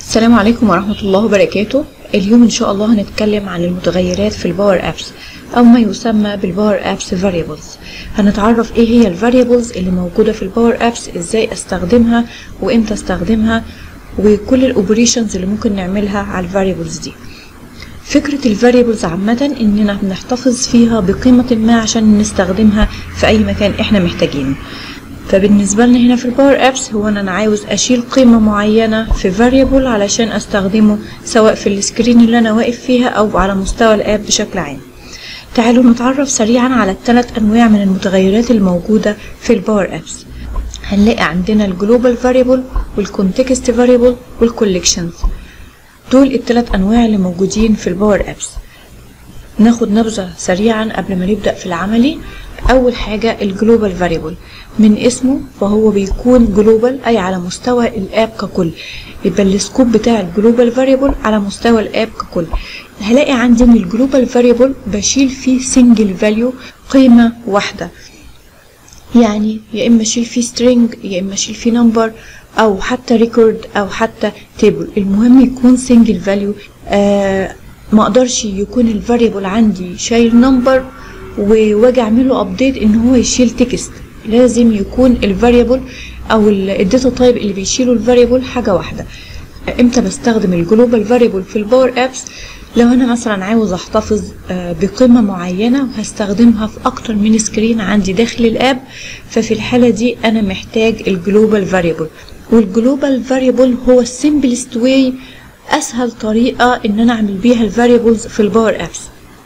السلام عليكم ورحمة الله وبركاته اليوم إن شاء الله هنتكلم عن المتغيرات في الباور أبس أو ما يسمى بالباور أبس variables هنتعرف إيه هي الفاريبلز اللي موجودة في الباور أبس إزاي أستخدمها وإمتى أستخدمها وكل الأوبريشنز اللي ممكن نعملها على الفاريبلز دي فكرة الفاريبلز عامة إننا بنحتفظ فيها بقيمة ما عشان نستخدمها في أي مكان إحنا محتاجينه فبالنسبة لنا هنا في الباور ابس هو ان انا عاوز اشيل قيمة معينة في variable علشان استخدمه سواء في السكرين اللي انا واقف فيها او على مستوى الاب بشكل عام تعالوا نتعرف سريعا على الثلاث انواع من المتغيرات الموجودة في الباور ابس هنلاقي عندنا الجلوبال فاريبل والكونتكست فاريبل والكوليكشنز دول الثلاث انواع اللي موجودين في الباور ابس ناخد نبذة سريعا قبل ما نبدأ في العملي أول حاجة الجلوبال فاريبل من اسمه فهو بيكون جلوبال أي على مستوى الآب ككل يبقى السكوب بتاع الجلوبال فاريبل على مستوى الآب ككل هلاقي عندي من الجلوبال فاريبل بشيل فيه سنجل فاليو قيمة واحدة يعني يا إما أشيل فيه string يا إما أشيل فيه number أو حتى ريكورد أو حتى تيبل المهم يكون سنجل فاليو آه ما اقدرش يكون الفاريبل عندي شايل نمبر واجي اعمل له ابديت ان هو يشيل تكست لازم يكون الفاريبل او الداتا تايب اللي بيشيله الفاريبل حاجه واحده امتى بستخدم الجلوبال فاريبل في الباور ابس لو انا مثلا عاوز احتفظ بقيمة معينة وهستخدمها في اكتر من سكرين عندي داخل الاب ففي الحالة دي انا محتاج الجلوبال فاريبل والجلوبال فاريبل هو السيمبلست واي اسهل طريقه ان انا اعمل بيها الفاريبلز في الباور ابس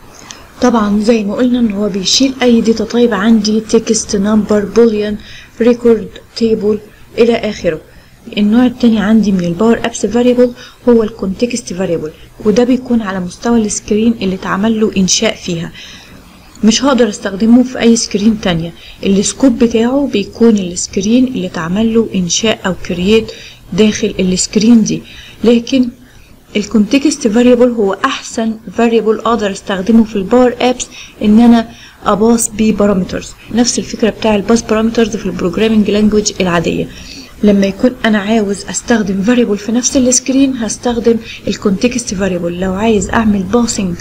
طبعا زي ما قلنا ان هو بيشيل اي داتا تايب عندي تكست نمبر بوليان ريكورد تيبل الى اخره النوع التاني عندي من الباور ابس فاريبل هو الكونتكست فاريبل وده بيكون على مستوى السكرين اللي اتعمل له انشاء فيها مش هقدر استخدمه في اي سكرين تانية السكوب بتاعه بيكون السكرين اللي اتعمل له انشاء او كرييت داخل السكرين دي لكن الكونتكست فاريبل هو احسن فاريبل اقدر استخدمه في الباور ابس ان انا اباص بيه بارامترز نفس الفكره بتاع الباس بارامترز في البروجرامينج لانجويج العاديه لما يكون انا عاوز استخدم فاريبل في نفس السكرين هستخدم الكونتكست فاريبل لو عايز اعمل باسنج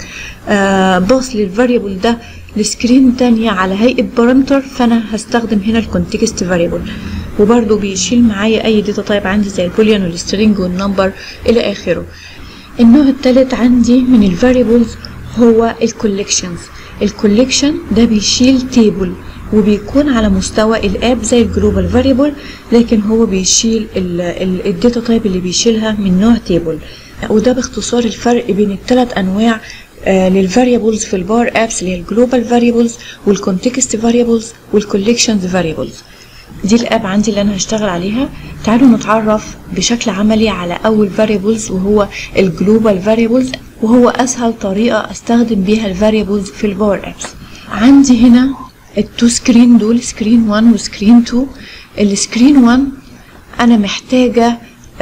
آه باص للفاريبل ده لسكرين تانية على هيئة بارامتر فانا هستخدم هنا الكونتكست فاريبل وبرضه بيشيل معايا اي داتا تايب عندي زي البوليان والسترينج والنمبر الى اخره النوع الثالث عندي من الفاريبلز هو الكوليكشنز الكوليكشن ده بيشيل تيبل وبيكون على مستوى الاب زي الجلوبال فاريبل لكن هو بيشيل الداتا تايب اللي بيشيلها من نوع تيبل وده باختصار الفرق بين الثلاث انواع آه للفاريبلز في الباور ابس اللي هي الجلوبال فاريبلز والكونتكست فاريبلز والكوليكشنز فاريبلز دي الاب عندي اللي انا هشتغل عليها تعالوا نتعرف بشكل عملي على اول variables وهو الجلوبال variables وهو اسهل طريقه استخدم بيها الفاريبلز في الباور ابس عندي هنا التو سكرين دول سكرين 1 وسكرين 2 السكرين 1 انا محتاجه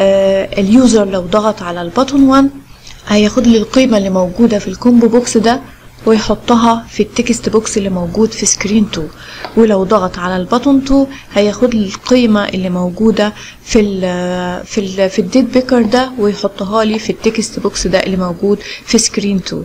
آه اليوزر لو ضغط على البطن 1 هياخد لي القيمه اللي موجوده في الكومبو بوكس ده ويحطها في التكست بوكس اللي موجود في سكرين 2 ولو ضغط على البطن 2 هياخد القيمة اللي موجودة في ال في ال في الديت بيكر ده ويحطها لي في التكست بوكس ده اللي موجود في سكرين 2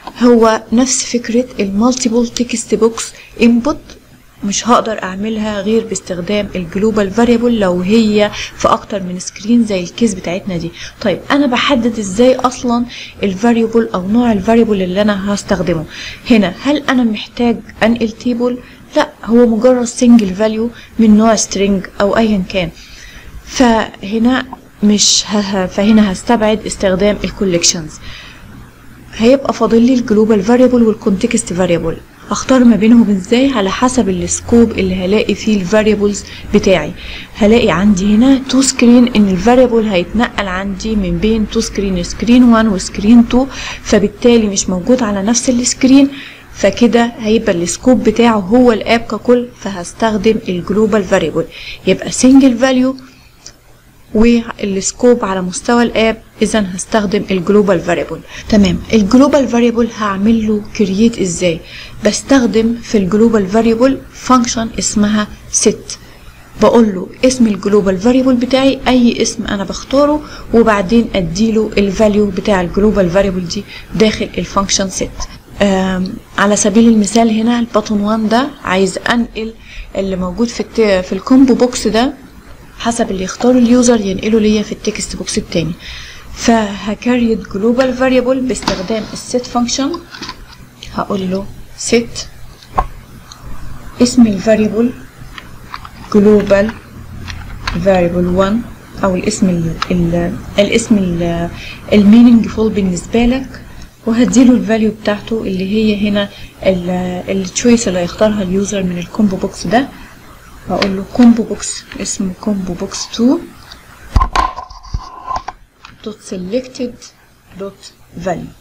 هو نفس فكرة المالتيبل تكست بوكس انبوت مش هقدر اعملها غير باستخدام الجلوبال فاريبل لو هي في اكتر من سكرين زي الكيس بتاعتنا دي طيب انا بحدد ازاي اصلا الفاريبل او نوع الفاريبل اللي انا هستخدمه هنا هل انا محتاج انقل تيبل لا هو مجرد سنجل فاليو من نوع سترينج او ايا كان فهنا مش ه... فهنا هستبعد استخدام الكوليكشنز هيبقى فاضل لي الجلوبال فاريبل والكونتكست فاريبل اختار ما بينهم ازاي على حسب السكوب اللي هلاقي فيه الفاريبلز بتاعي هلاقي عندي هنا تو سكرين ان الفاريبل هيتنقل عندي من بين تو سكرين سكرين 1 وسكرين 2 فبالتالي مش موجود على نفس السكرين فكده هيبقى السكوب بتاعه هو الاب ككل فهستخدم الجلوبال فاريبل يبقى سنجل فاليو والسكوب على مستوى الاب اذا هستخدم الجلوبال فاريبل تمام الجلوبال فاريبل هعمل له كرييت ازاي بستخدم في الجلوبال فاريبل فانكشن اسمها set بقول له اسم الجلوبال فاريبل بتاعي اي اسم انا بختاره وبعدين اديله الفاليو بتاع الجلوبال فاريبل دي داخل الفانكشن سيت على سبيل المثال هنا الباتون 1 ده عايز انقل اللي موجود في الت... في الكومبو بوكس ده حسب اللي يختاره اليوزر ينقله ليا في التكست بوكس التاني فهكريت جلوبال فاريبل باستخدام السيت فانكشن هقول له set اسم الفاريبل جلوبال فاريبل 1 او الاسم ال ال الاسم المينينجفول بالنسبه لك وهديله الفاليو بتاعته اللي هي هنا التشويس اللي هيختارها اليوزر من الكومبو بوكس ده هقول له كومبو بوكس اسمه كومبو بوكس 2 دوت selected دوت value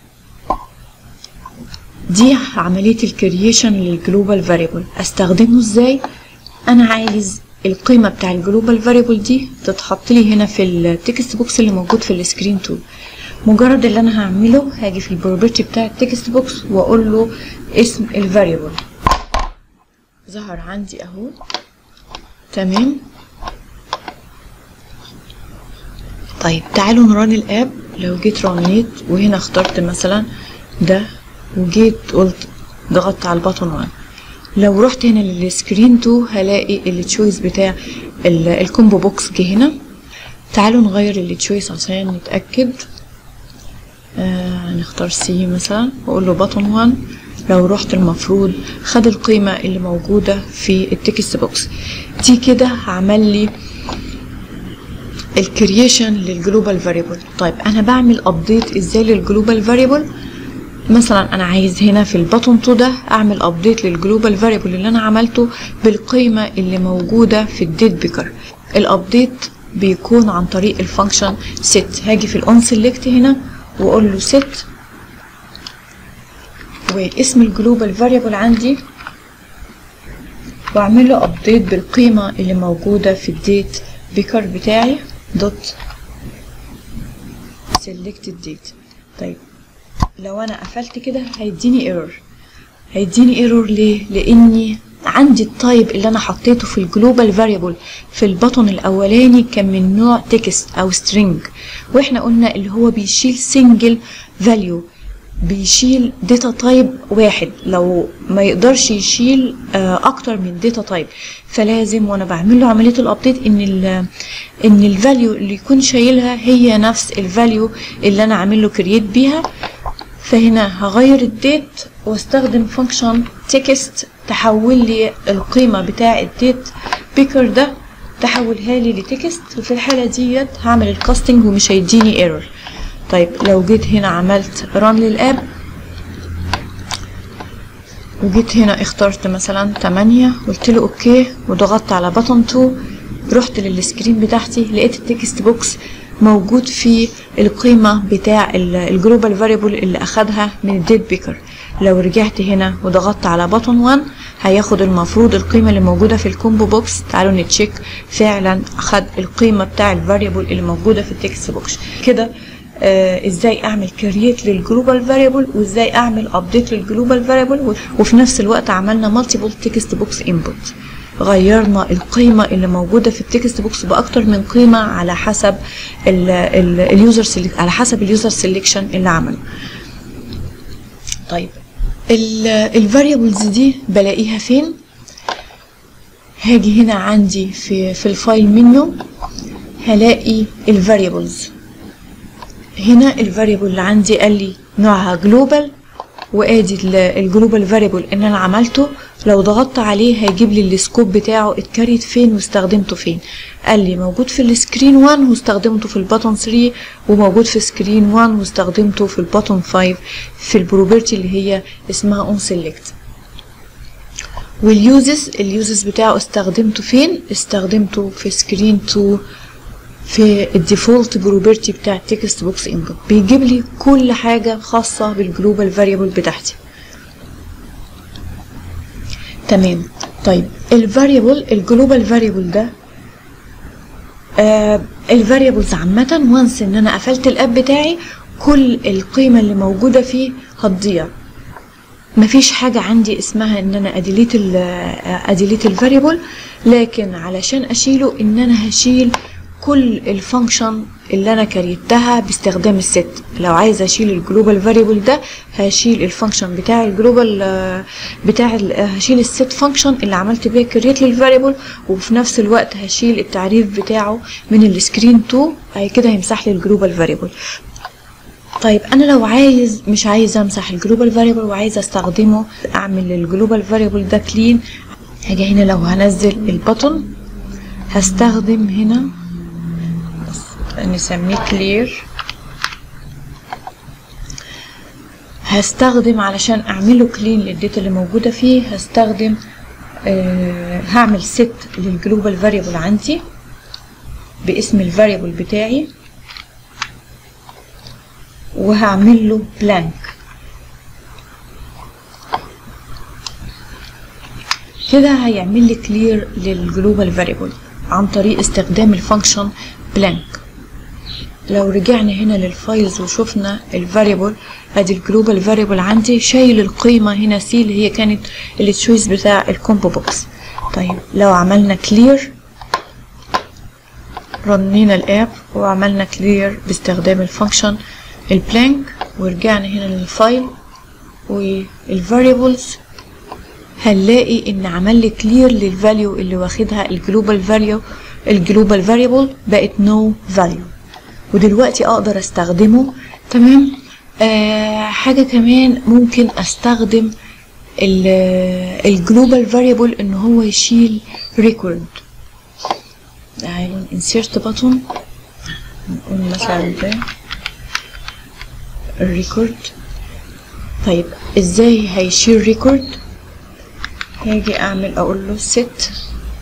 دي عملية الكرييشن للجلوبال فاريبل استخدمه ازاي انا عايز القيمة بتاع الجلوبال فاريبل دي تتحط لي هنا في التكست بوكس اللي موجود في السكرين تول مجرد اللي انا هعمله هاجي في البروبرتي بتاع التكست بوكس واقول له اسم الفاريبل ظهر عندي اهو تمام طيب تعالوا نران الاب لو جيت رنيت وهنا اخترت مثلا ده وجيت قلت ضغطت على البطن 1 لو رحت هنا للسكرين 2 هلاقي التشويس بتاع الكومبو بوكس جه هنا تعالوا نغير التشويس عشان نتأكد آه نختار سي مثلا واقول له بطن 1 لو رحت المفروض خد القيمة اللي موجودة في التكست بوكس دي كده عمل لي الكرييشن للجلوبال فاريبل طيب انا بعمل ابديت ازاي للجلوبال فاريبل مثلا انا عايز هنا في البطن تو ده اعمل ابديت للجلوبال فاريبل اللي انا عملته بالقيمه اللي موجوده في الديت بيكر الابديت بيكون عن طريق الفانكشن set هاجي في الاون سيلكت هنا واقول له set واسم الجلوبال فاريبل عندي واعمل له ابديت بالقيمه اللي موجوده في الديت بيكر بتاعي دوت selected date طيب لو انا قفلت كده هيديني ايرور هيديني ايرور ليه لاني عندي التايب اللي انا حطيته في الجلوبال فاريبل في البطن الاولاني كان من نوع تكست او سترينج واحنا قلنا اللي هو بيشيل سنجل فاليو بيشيل داتا تايب واحد لو ما يقدرش يشيل اكتر من داتا تايب فلازم وانا بعمل له عمليه الابديت ان ال ان الفاليو اللي يكون شايلها هي نفس الفاليو اللي انا عامل له كرييت بيها فهنا هغير الديت واستخدم فانكشن تكست تحول لي القيمة بتاع الديت بيكر ده تحولها لي لتكست وفي الحالة ديت هعمل الكاستنج ومش هيديني ايرور طيب لو جيت هنا عملت ران للاب وجيت هنا اخترت مثلا 8 قلت له اوكي وضغطت على بطن 2 رحت للسكرين بتاعتي لقيت التكست بوكس موجود فيه القيمة بتاع الجلوبال فاريبل اللي أخدها من الديت بيكر لو رجعت هنا وضغطت على بطن 1 هياخد المفروض القيمة اللي موجودة في الكومبو بوكس تعالوا نتشيك فعلا أخد القيمة بتاع الفاريبل اللي موجودة في التكست بوكس كده آه ازاي اعمل كرييت للجلوبال فاريبل وازاي اعمل ابديت للجلوبال فاريبل وفي نفس الوقت عملنا مالتيبل تكست بوكس انبوت غيرنا القيمة اللي موجودة في التكست بوكس بأكتر من قيمة على حسب اليوزر على حسب اليوزر سيلكشن اللي عمله طيب الفاريبلز دي بلاقيها فين هاجي هنا عندي في في الفايل منيو هلاقي الفاريبلز هنا الفاريبل اللي عندي قال لي نوعها جلوبال وادي الجلوبال فاريبل ان انا عملته لو ضغطت عليه هيجيب لي السكوب بتاعه اتكريت فين واستخدمته فين قال لي موجود في السكرين 1 واستخدمته في البطن 3 وموجود في سكرين 1 واستخدمته في البطن 5 في البروبرتي اللي هي اسمها اون سيلكت واليوزز اليوزز بتاعه استخدمته فين استخدمته في سكرين 2 في الديفولت بروبرتي بتاع التكست بوكس انبوت بيجيب لي كل حاجه خاصه بالجلوبال فاريبل بتاعتي تمام طيب الفاريبل الجلوبال فاريبل ده آه الفاريبلز عامة وانس ان انا قفلت الاب بتاعي كل القيمة اللي موجودة فيه هتضيع مفيش حاجة عندي اسمها ان انا اديليت ال اديليت الفاريبل لكن علشان اشيله ان انا هشيل كل الفانكشن اللي انا كريتها باستخدام الست لو عايزه اشيل الجلوبال فاريبل ده هشيل الفانكشن بتاع الجلوبال بتاع ال هشيل الست فانكشن اللي عملت بيها كريت للفاريبل وفي نفس الوقت هشيل التعريف بتاعه من السكرين 2 هي كده هيمسح لي الجلوبال فاريبل طيب انا لو عايز مش عايز امسح الجلوبال فاريبل وعايز استخدمه اعمل الجلوبال فاريبل ده كلين هاجي هنا لو هنزل البطن هستخدم هنا بس نسميه كلير هستخدم علشان اعمله كلين للداتا اللي موجودة فيه هستخدم آه هعمل ست للجلوبال فاريبل عندي باسم الفاريبل بتاعي وهعمل له بلانك كده هيعمل لي كلير للجلوبال فاريبل عن طريق استخدام الفانكشن بلانك لو رجعنا هنا للفايلز وشفنا الفاريبل ادي الجلوبال فاريبل عندي شايل القيمة هنا سي اللي هي كانت التشويس بتاع الكومبو بوكس طيب لو عملنا كلير رنينا الاب وعملنا كلير باستخدام الفانكشن البلانك ورجعنا هنا للفايل والفاريبلز هنلاقي ان عمل لي كلير للفاليو اللي واخدها الجلوبال فاليو الجلوبال فاريبل بقت نو no فاليو ودلوقتي اقدر استخدمه تمام آه حاجه كمان ممكن استخدم الجلوبال فاريبل ان هو يشيل ريكورد يعني insert button نقول مثلا ده الريكورد طيب ازاي هيشيل ريكورد هاجي اعمل اقول له set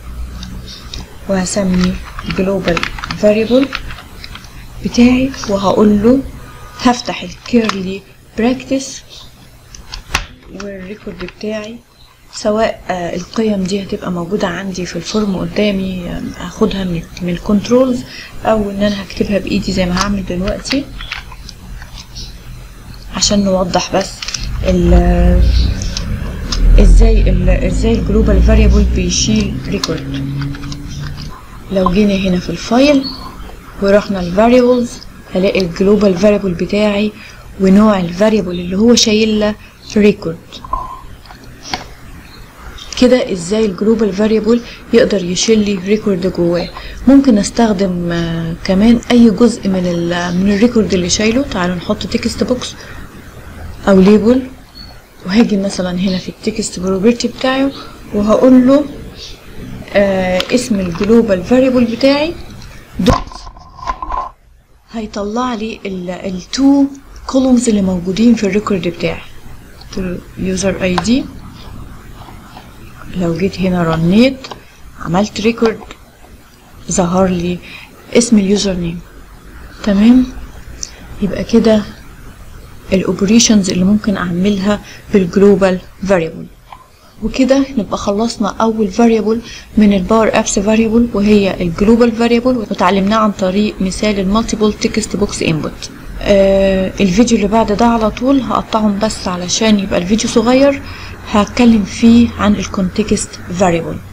وهسمي global variable بتاعي وهقول له هفتح الكيرلي براكتس والريكورد بتاعي سواء آه القيم دي هتبقى موجودة عندي في الفورم قدامي آه هاخدها من, من الكنترولز او ان انا هكتبها بايدي زي ما هعمل دلوقتي عشان نوضح بس ال ازاي ال ازاي الجلوبال فاريبل بيشيل ريكورد لو جينا هنا في الفايل ورحنا الفاريبلز هلاقي الجلوبال فاريبل بتاعي ونوع الفاريبل اللي هو شايل له ريكورد كده ازاي الجلوبال فاريبل يقدر يشيل لي ريكورد جواه ممكن استخدم آه كمان اي جزء من ال من الريكورد اللي شايله تعالوا نحط تكست بوكس او ليبل وهاجي مثلا هنا في التكست بروبرتي بتاعه وهقول له آه اسم الجلوبال فاريبل بتاعي دوت هيطلع لي التو كولومز اللي موجودين في الريكورد بتاعي يوزر اي دي لو جيت هنا رنيت عملت ريكورد ظهر لي اسم اليوزر نيم تمام يبقى كده الاوبريشنز اللي ممكن اعملها بالجلوبال فاريبل وكده نبقى خلصنا اول فاريبل من الباور ابس فاريبل وهي الجلوبال فاريبل وتعلمناه عن طريق مثال المالتيبل تكست بوكس انبوت آه الفيديو اللي بعد ده على طول هقطعهم بس علشان يبقى الفيديو صغير هتكلم فيه عن الكونتكست فاريبل